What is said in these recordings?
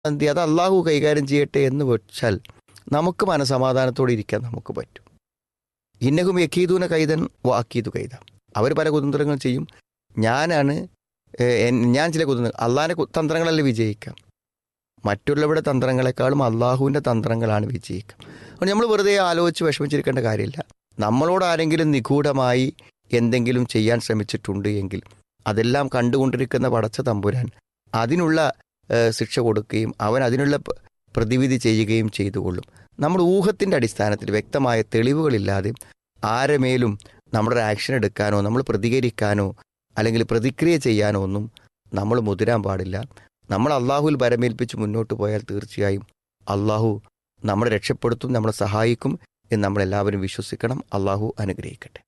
എന്ത് ചെയ്യും? അത് അള്ളാഹു കൈകാര്യം ചെയ്യട്ടെ എന്ന് വെച്ചാൽ നമുക്ക് മനസമാധാനത്തോടെ ഇരിക്കാൻ നമുക്ക് പറ്റും ഇന്നകും യക്കീദൂന കൈതൻ വാക്കീതു കൈത അവർ പല കുതന്ത്രങ്ങൾ ചെയ്യും ഞാനാണ് ഏഹ്, എൻ- ഞാൻ ചില കുതന്ത്രങ്ങൾ അള്ളാഹിൻ്റെ തന്ത്രങ്ങളല്ലേ വിജയിക്കാം മറ്റുള്ളവരുടെ തന്ത്രങ്ങളെക്കാളും അള്ളാഹുവിൻ്റെ തന്ത്രങ്ങളാണ് വിജയിക്കുക അതുകൊണ്ട് നമ്മൾ വെറുതെ ആലോചിച്ച് വിഷമിച്ചിരിക്കേണ്ട കാര്യമില്ല നമ്മളോട് ആരെങ്കിലും നിഗൂഢമായി എന്തെങ്കിലും ചെയ്യാൻ ശ്രമിച്ചിട്ടുണ്ട് എങ്കിൽ അതെല്ലാം കണ്ടുകൊണ്ടിരിക്കുന്ന പടച്ച തമ്പുരാൻ അതിനുള്ള ഏഹ്, ശിക്ഷ കൊടുക്കുകയും അവൻ അതിനുള്ള പ- പ്രതിവിധി ചെയ്യുകയും ചെയ്തുകൊള്ളും നമ്മൾ ഊഹത്തിൻ്റെ അടിസ്ഥാനത്തിൽ വ്യക്തമായ തെളിവുകളില്ലാതെ ആരെമേലും നമ്മുടെ ഒരു ആക്ഷൻ എടുക്കാനോ നമ്മൾ പ്രതികരിക്കാനോ അല്ലെങ്കിൽ പ്രതിക്രിയ ചെയ്യാനോ ഒന്നും നമ്മൾ മുതിരാൻ പാടില്ല നമ്മൾ അള്ളാഹുവിൽ ഭരമേൽപ്പിച്ച് മുന്നോട്ട് പോയാൽ തീർച്ചയായും അള്ളാഹു നമ്മളെ രക്ഷപ്പെടുത്തും നമ്മളെ സഹായിക്കും എന്ന് നമ്മളെല്ലാവരും വിശ്വസിക്കണം അള്ളാഹു അനുഗ്രഹിക്കട്ടെ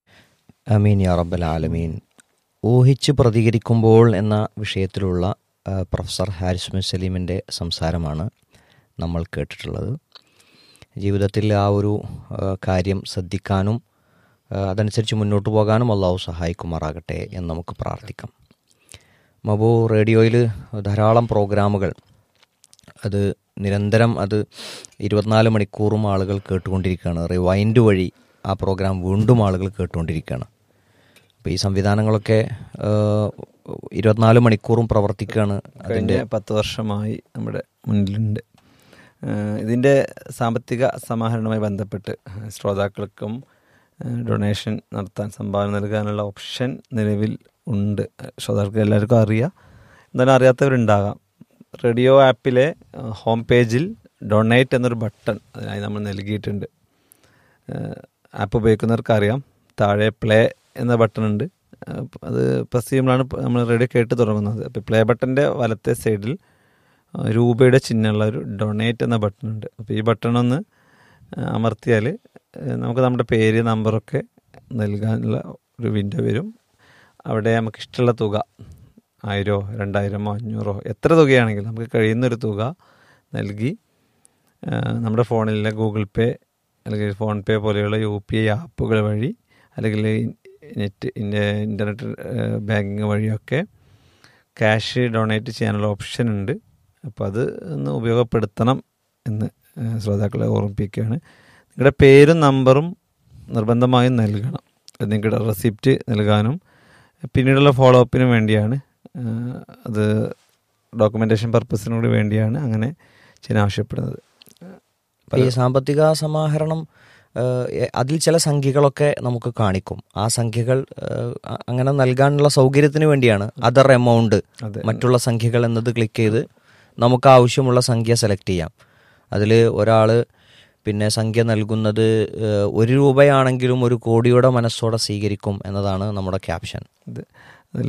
അമീൻ യാ റബ്ബൽ ആലമീൻ ഊഹിച്ച് പ്രതികരിക്കുമ്പോൾ എന്ന വിഷയത്തിലുള്ള ആ, പ്രൊഫസർ ഹാരിസ് മുൻ സലീമിൻ്റെ സംസാരമാണ് നമ്മൾ കേട്ടിട്ടുള്ളത് ജീവിതത്തിൽ ആ ഒരു ആ, കാര്യം ശ്രദ്ധിക്കാനും ആ, അതനുസരിച്ച് മുന്നോട്ട് പോകാനും അള്ളാഹു സഹായിക്കുമാറാകട്ടെ എന്ന് നമുക്ക് പ്രാർത്ഥിക്കാം മബു റേഡിയോയിൽ ധാരാളം പ്രോഗ്രാമുകൾ അത് നിരന്തരം അത് ഇരുപത്തിനാല് മണിക്കൂറും ആളുകൾ കേട്ടുകൊണ്ടിരിക്കുകയാണ് റിവൈൻഡ് വഴി ആ പ്രോഗ്രാം വീണ്ടും ആളുകൾ കേട്ടുകൊണ്ടിരിക്കുകയാണ് അപ്പോൾ ഈ സംവിധാനങ്ങളൊക്കെ ഏഹ്, ഇരുപത്തിനാല് മണിക്കൂറും പ്രവർത്തിക്കുകയാണ് കഴിഞ്ഞ അതിൻ്റെ പത്ത് വർഷമായി നമ്മുടെ മുന്നിലുണ്ട് ഏഹ് ഇതിൻ്റെ സാമ്പത്തിക സമാഹരണവുമായി ബന്ധപ്പെട്ട് ശ്രോതാക്കൾക്കും ഏഹ് ഡൊണേഷൻ നടത്താൻ സംഭാവന നൽകാനുള്ള ഓപ്ഷൻ നിലവിൽ ഉണ്ട് ശ്രോതാക്കൾക്ക് എല്ലാവർക്കും അറിയാം എന്നാലും അറിയാത്തവരുണ്ടാകാം റേഡിയോ ആപ്പിലെ ഏഹ് ഹോം പേജിൽ ഡൊണേറ്റ് എന്നൊരു ബട്ടൺ അതിനായി നമ്മൾ നൽകിയിട്ടുണ്ട് ഏഹ് ആപ്പ് ഉപയോഗിക്കുന്നവർക്ക് അറിയാം താഴെ പ്ലേ എന്ന ബട്ടൺ ഉണ്ട് ഏഹ് അത് പ്രസ് ചെയ്യുമ്പോഴാണ് നമ്മൾ റേഡിയോ കേട്ട് തുടങ്ങുന്നത് അപ്പോൾ പ്ലേ ബട്ടൻ്റെ വലത്തെ സൈഡിൽ ഏഹ് രൂപയുടെ ചിഹ്നമുള്ള ഒരു ഡൊണേറ്റ് എന്ന ബട്ടൺ ഉണ്ട് അപ്പോൾ ഈ ബട്ടൺ ഒന്ന് ഏഹ് അമർത്തിയാൽ ഏഹ് നമുക്ക് നമ്മുടെ പേര് നമ്പറൊക്കെ നൽകാനുള്ള ഒരു വിൻഡോ വരും അവിടെ നമുക്ക് ഇഷ്ടമുള്ള തുക ആയിരമോ രണ്ടായിരമോ അഞ്ഞൂറോ എത്ര തുകയാണെങ്കിലും നമുക്ക് കഴിയുന്നൊരു തുക നൽകി ഏഹ് നമ്മുടെ ഫോണിലെ ഗൂഗിൾ പേ അല്ലെങ്കിൽ ഫോൺ പേ പോലെയുള്ള യു പി ഐ ആപ്പുകൾ വഴി അല്ലെങ്കിൽ നെറ്റ് ഇൻ്റർനെറ്റ് ബാങ്കിങ് വഴിയൊക്കെ ക്യാഷ് ഡൊണേറ്റ് ചെയ്യാനുള്ള ഓപ്ഷൻ ഉണ്ട് അപ്പോൾ അത് ഒന്ന് ഉപയോഗപ്പെടുത്തണം എന്ന് ഏഹ് ശ്രോതാക്കളെ ഓർമ്മിപ്പിക്കുകയാണ് നിങ്ങളുടെ പേരും നമ്പറും നിർബന്ധമായും നൽകണം അത് നിങ്ങളുടെ റെസിപ്റ്റ് നൽകാനും പിന്നീടുള്ള ഫോളോ അപ്പിനും വേണ്ടിയാണ് ഏഹ് അത് ഡോക്യുമെൻറ്റേഷൻ പർപ്പസിനും കൂടി വേണ്ടിയാണ് അങ്ങനെ ചെയ്യാൻ ആവശ്യപ്പെടുന്നത് ഈ സാമ്പത്തിക സമാഹരണം ഏഹ്, എ- അതിൽ ചില സംഖ്യകളൊക്കെ നമുക്ക് കാണിക്കും ആ സംഖ്യകൾ ഏഹ്, അ- അങ്ങനെ നൽകാനുള്ള സൗകര്യത്തിന് വേണ്ടിയാണ് അതർ എമൗണ്ട് അതെ മറ്റുള്ള സംഖ്യകൾ എന്നത് ക്ലിക്ക് ചെയ്ത് നമുക്ക് ആവശ്യമുള്ള സംഖ്യ സെലക്ട് ചെയ്യാം അതിൽ ഒരാൾ പിന്നെ സംഖ്യ നൽകുന്നത് ഏഹ്, ഒരു രൂപയാണെങ്കിലും ഒരു കോടിയുടെ മനസ്സോടെ സ്വീകരിക്കും എന്നതാണ് നമ്മുടെ ക്യാപ്ഷൻ ഇത് അതിൽ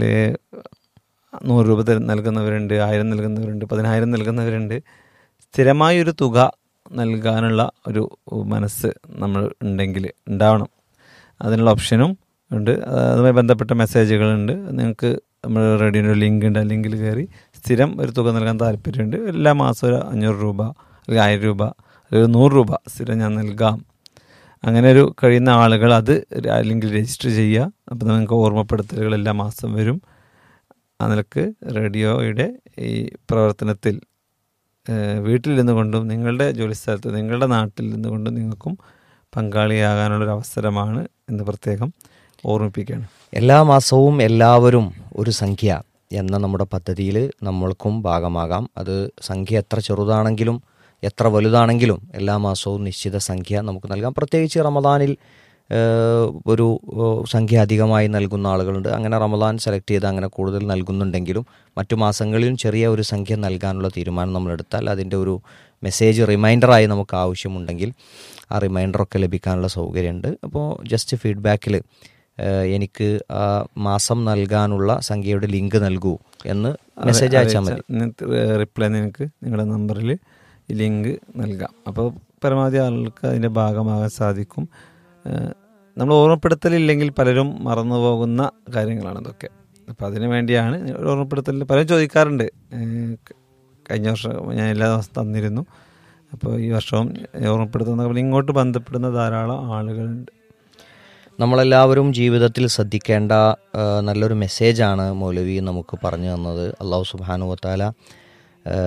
നൂറ് രൂപ തര- നൽകുന്നവരുണ്ട് ആയിരം നൽകുന്നവരുണ്ട് പതിനായിരം നൽകുന്നവരുണ്ട് സ്ഥിരമായൊരു തുക നൽകാനുള്ള ഒരു മനസ്സ് നമ്മൾ ഉണ്ടെങ്കിൽ ഉണ്ടാവണം അതിനുള്ള ഓപ്ഷനും ഉണ്ട് അത് അതുമായി ബന്ധപ്പെട്ട മെസ്സേജുകളുണ്ട് നിങ്ങൾക്ക് നമ്മൾ റേഡിയോൻ്റെ ലിങ്ക് ഉണ്ട് ആ ലിങ്കിൽ കയറി സ്ഥിരം ഒരു തുക നൽകാൻ താല്പര്യമുണ്ട് എല്ലാ മാസവും ഒരു അഞ്ഞൂറ് രൂപ അല്ലെങ്കിൽ ആയിരം രൂപ അല്ലെങ്കിൽ നൂറ് രൂപ സ്ഥിരം ഞാൻ നൽകാം അങ്ങനെ ഒരു കഴിയുന്ന ആളുകൾ അത് ആ ലിങ്കിൽ രജിസ്റ്റർ ചെയ്യുക അപ്പോൾ നിങ്ങൾക്ക് ഓർമ്മപ്പെടുത്തലുകൾ എല്ലാ മാസം വരും ആ നിലക്ക് റേഡിയോയുടെ ഈ പ്രവർത്തനത്തിൽ ഏഹ്, വീട്ടിൽ നിന്നുകൊണ്ടും നിങ്ങളുടെ ജോലിസ്ഥലത്ത് നിങ്ങളുടെ നാട്ടിൽ നിന്നുകൊണ്ടും നിങ്ങൾക്കും പങ്കാളിയാകാനുള്ളൊരു അവസരമാണ് എന്ന് പ്രത്യേകം ഓർമ്മിപ്പിക്കുകയാണ് എല്ലാ മാസവും എല്ലാവരും ഒരു സംഖ്യ എന്ന നമ്മുടെ പദ്ധതിയിൽ നമ്മൾക്കും ഭാഗമാകാം അത് സംഖ്യ എത്ര ചെറുതാണെങ്കിലും എത്ര വലുതാണെങ്കിലും എല്ലാ മാസവും നിശ്ചിത സംഖ്യ നമുക്ക് നൽകാം പ്രത്യേകിച്ച് റമദാനിൽ ഏഹ്, ഒരു ഏഹ്, സംഖ്യ അധികമായി നൽകുന്ന ആളുകളുണ്ട് അങ്ങനെ റമദാൻ സെലക്ട് ചെയ്ത് അങ്ങനെ കൂടുതൽ നൽകുന്നുണ്ടെങ്കിലും മറ്റു മാസങ്ങളിലും ചെറിയ ഒരു സംഖ്യ നൽകാനുള്ള തീരുമാനം നമ്മൾ എടുത്താൽ അതിൻ്റെ ഒരു മെസ്സേജ് റിമൈൻഡറായി നമുക്ക് ആവശ്യമുണ്ടെങ്കിൽ ആ റിമൈൻഡറൊക്കെ ലഭിക്കാനുള്ള സൗകര്യമുണ്ട് അപ്പോൾ ജസ്റ്റ് ഫീഡ്ബാക്കിൽ എനിക്ക് ആ മാസം നൽകാനുള്ള സംഖ്യയുടെ ലിങ്ക് നൽകൂ എന്ന് മെസ്സേജ് അയച്ചാൽ മതി റിപ്ലൈ നിങ്ങൾക്ക് നിങ്ങളുടെ നമ്പറിൽ ഈ ലിങ്ക് നൽകാം അപ്പോൾ പരമാവധി ആളുകൾക്ക് അതിൻ്റെ ഭാഗമാകാൻ സാധിക്കും ഏഹ് നമ്മൾ ഓർമ്മപ്പെടുത്തലില്ലെങ്കിൽ പലരും മറന്നു പോകുന്ന കാര്യങ്ങളാണ് ഇതൊക്കെ അപ്പോൾ അതിനു വേണ്ടിയാണ് ഒരു ഓർമ്മപ്പെടുത്തലിൽ പലരും ചോദിക്കാറുണ്ട് ഏഹ് ക- കഴിഞ്ഞ വർഷം ഞാൻ എല്ലാ ദിവസവും തന്നിരുന്നു അപ്പോൾ ഈ വർഷവും ഓർമ്മപ്പെടുത്തുന്ന അപ്പോൾ ഇങ്ങോട്ട് ബന്ധപ്പെടുന്ന ധാരാളം ആളുകളുണ്ട് നമ്മളെല്ലാവരും ജീവിതത്തിൽ ശ്രദ്ധിക്കേണ്ട ആ, നല്ലൊരു മെസ്സേജാണ് മൗലവി നമുക്ക് പറഞ്ഞു തന്നത് അള്ളാഹു സുബാനു വത്താല